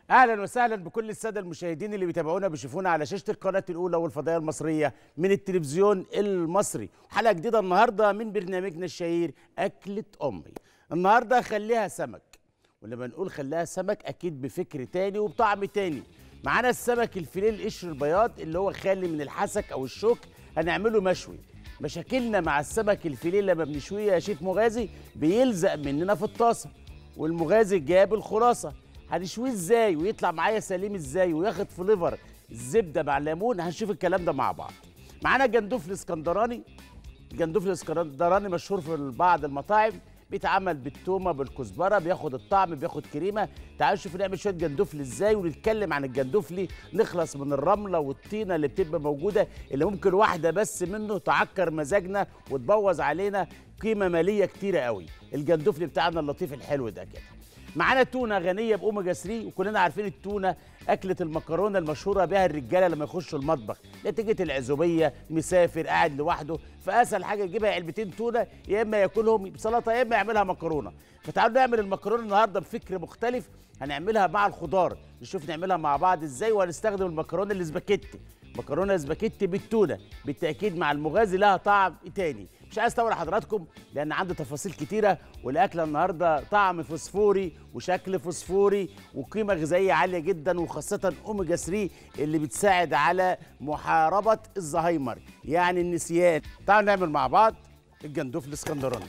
اهلا وسهلا بكل الساده المشاهدين اللي بيتابعونا بيشوفونا على شاشه القناه الاولى والفضائيه المصريه من التلفزيون المصري حلقه جديده النهارده من برنامجنا الشهير اكله امي النهارده خليها سمك ولما نقول خليها سمك اكيد بفكر تاني وبطعم تاني معانا السمك الفيليه القشر البياض اللي هو خالي من الحسك او الشوك هنعمله مشوي مشاكلنا مع السمك الفيليه لما بنشويه يا شيف مغازي بيلزق مننا في الطاسه والمغازي جاب الخلاصه هنشويه ازاي ويطلع معايا سليم ازاي وياخد فليفر الزبده مع الليمون هنشوف الكلام ده مع بعض معانا جندوفلي اسكندراني الجندوفلي الاسكندراني مشهور في بعض المطاعم بيتعمل بالتومه بالكزبره بياخد الطعم بياخد كريمه تعالوا نشوف نعمل شويه جندوفلي ازاي ونتكلم عن الجندوفلي نخلص من الرمله والطينه اللي بتبقى موجوده اللي ممكن واحده بس منه تعكر مزاجنا وتبوظ علينا قيمه ماليه كتيره قوي الجندوفلي بتاعنا اللطيف الحلو ده كده معانا تونه غنيه باوميجا 3 وكلنا عارفين التونه اكله المكرونه المشهوره بها الرجاله لما يخشوا المطبخ نتيجه العزوبيه مسافر قاعد لوحده فاسهل حاجه يجيبها علبتين تونه يا اما ياكلهم بسلطه يا اما يعملها مكرونه فتعالوا نعمل المكرونه النهارده بفكر مختلف هنعملها مع الخضار نشوف نعملها مع بعض ازاي وهنستخدم المكرونه الاسباجيتي مكرونه اسباجيتي بالتونه بالتاكيد مع المغازي لها طعم تاني مش عايز اطول حضراتكم لان عندي تفاصيل كتيره والاكله النهارده طعم فوسفوري وشكل فوسفوري وقيمه غذائيه عاليه جدا وخاصه اوميجا 3 اللي بتساعد على محاربه الزهايمر يعني النسيان تعالوا نعمل مع بعض الجندوف الاسكندراني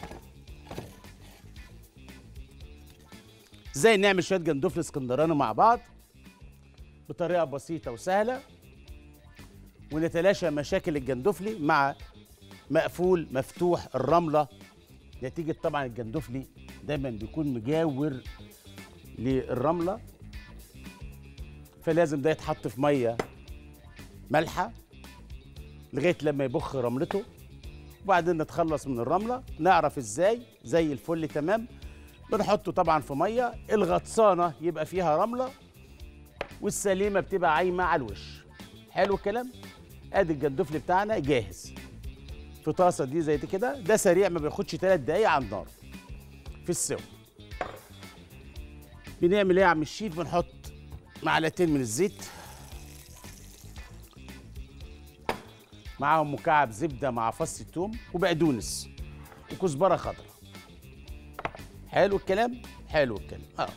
ازاي نعمل شويه جندوف الاسكندراني مع بعض بطريقه بسيطه وسهله ونتلاشى مشاكل الجندفلي مع مقفول مفتوح الرمله نتيجه طبعا الجندفلي دايما بيكون مجاور للرمله فلازم ده يتحط في ميه مالحه لغايه لما يبخ رملته وبعدين نتخلص من الرمله نعرف ازاي زي الفل تمام بنحطه طبعا في ميه الغطسانه يبقى فيها رمله والسليمه بتبقى عايمه على الوش حلو الكلام ادي الجندفلي بتاعنا جاهز في طاسه دي زي دي كده ده سريع ما بياخدش ثلاث دقايق على النار في السوا بنعمل ايه يا عم الشيف بنحط معلقتين من الزيت معاهم مكعب زبده مع فص الثوم وبقدونس وكزبره خضراء حلو الكلام حلو الكلام اه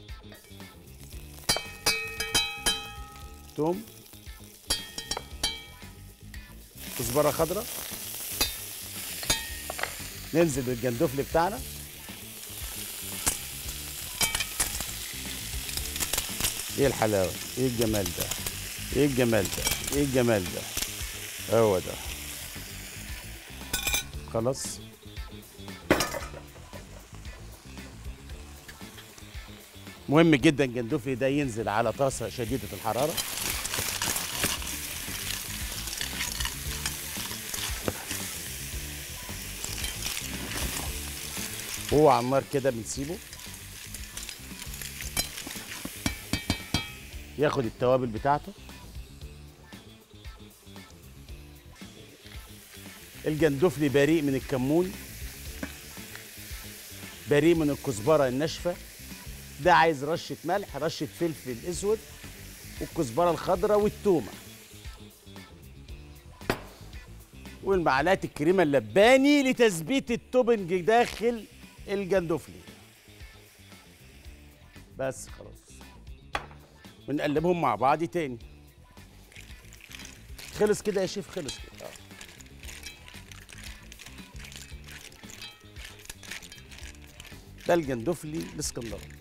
توم كزبره خضراء ننزل بالجندفلي بتاعنا ايه الحلاوه ايه الجمال ده ايه الجمال ده ايه الجمال ده هو ده خلاص مهم جدا الجندفلي ده ينزل على طاسه شديده الحراره وهو على النار كده بنسيبه ياخد التوابل بتاعته الجندفلي بريء من الكمون بريء من الكزبره الناشفه ده عايز رشه ملح رشه فلفل اسود والكزبره الخضراء والتومه والمعلقه الكريمه اللباني لتثبيت التوبنج داخل الجندفلي بس خلاص ونقلبهم مع بعض تاني خلص كده يا شيف خلص كده آه. ده الجندفلي الاسكندراني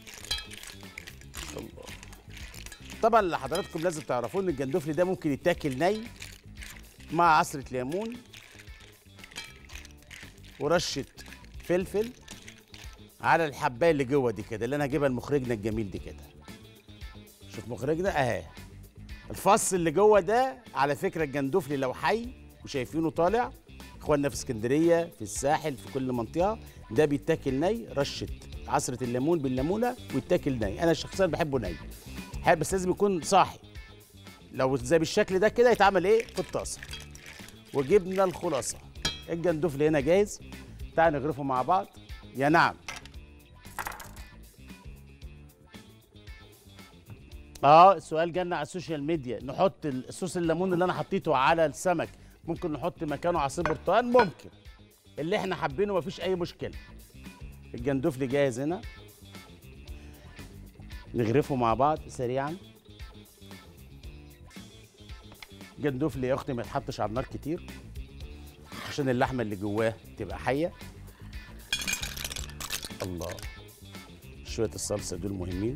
الله طبعا اللي حضراتكم لازم تعرفوا ان الجندفلي ده ممكن يتاكل ني مع عصره ليمون ورشه فلفل على الحبايه اللي جوه دي كده اللي انا هجيبها لمخرجنا الجميل دي كده شوف مخرجنا اهي الفص اللي جوه ده على فكره الجندفلي لو حي وشايفينه طالع اخواننا في اسكندريه في الساحل في كل منطقه ده بيتاكل ني رشه عصره الليمون بالليمونه ويتاكل ني انا شخصيا بحبه ني حب بس لازم يكون صاحي لو زي بالشكل ده كده يتعمل ايه في الطاسه وجبنا الخلاصه الجندفلي هنا جاهز تعال نغرفه مع بعض يا نعم اه السؤال جالنا على السوشيال ميديا نحط الصوص الليمون اللي انا حطيته على السمك ممكن نحط مكانه عصير برتقال ممكن اللي احنا حابينه مفيش اي مشكله الجندفلي جاهز هنا نغرفه مع بعض سريعا جندفلي يا اختي ما يتحطش على النار كتير عشان اللحمه اللي جواه تبقى حيه الله شويه الصلصه دول مهمين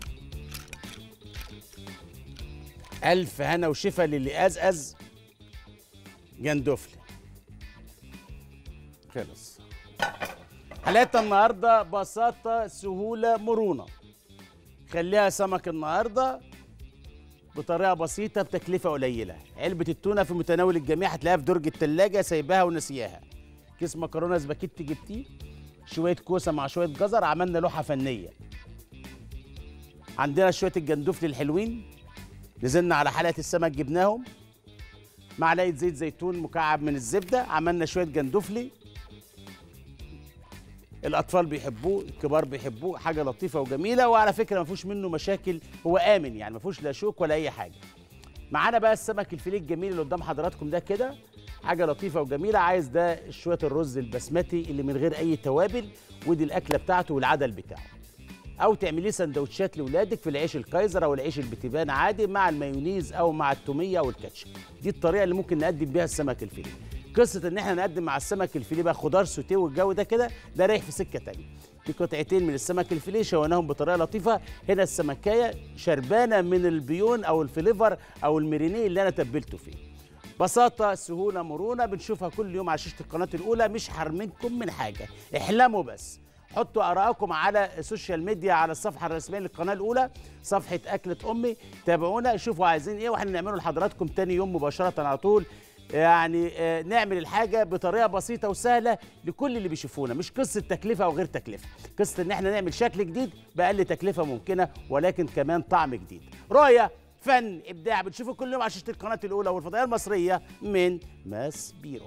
الف هنا وشفا للي ازأز جندفلي خلص حلقتنا النهارده بساطه سهوله مرونه خليها سمك النهارده بطريقه بسيطه بتكلفه قليله علبه التونه في متناول الجميع هتلاقيها في درج التلاجة سايباها ونسياها كيس مكرونه سباكيتي جبتيه شويه كوسه مع شويه جزر عملنا لوحه فنيه عندنا شويه الجندفلي الحلوين نزلنا على حلقه السمك جبناهم معلقه زيت زيتون مكعب من الزبده عملنا شويه جندفلي الاطفال بيحبوه الكبار بيحبوه حاجه لطيفه وجميله وعلى فكره ما فيهوش منه مشاكل هو امن يعني ما فيهوش لا شوك ولا اي حاجه معانا بقى السمك الفيليه الجميل اللي قدام حضراتكم ده كده حاجه لطيفه وجميله عايز ده شويه الرز البسمتي اللي من غير اي توابل ودي الاكله بتاعته والعدل بتاعه او تعمليه سندوتشات لاولادك في العيش الكايزر او العيش البتيبان عادي مع المايونيز او مع التوميه او الكاتشب دي الطريقه اللي ممكن نقدم بيها السمك الفيليه قصه ان احنا نقدم مع السمك الفيليه بقى خضار سوتيه والجو ده كده ده رايح في سكه تانية دي قطعتين من السمك الفيليه شويناهم بطريقه لطيفه هنا السمكايه شربانه من البيون او الفليفر او المرينيه اللي انا تبلته فيه بساطة سهولة مرونة بنشوفها كل يوم على شاشة القناة الأولى مش حرمنكم من حاجة احلموا بس حطوا آرائكم على السوشيال ميديا على الصفحة الرسمية للقناة الأولى صفحة أكلة أمي تابعونا شوفوا عايزين إيه وإحنا نعمله لحضراتكم تاني يوم مباشرة على طول يعني آه، نعمل الحاجة بطريقة بسيطة وسهلة لكل اللي بيشوفونا مش قصة تكلفة أو غير تكلفة قصة إن إحنا نعمل شكل جديد بأقل تكلفة ممكنة ولكن كمان طعم جديد رؤية فن إبداع بتشوفوا كل يوم على شاشة القناة الأولى والفضائية المصرية من ماس بيرو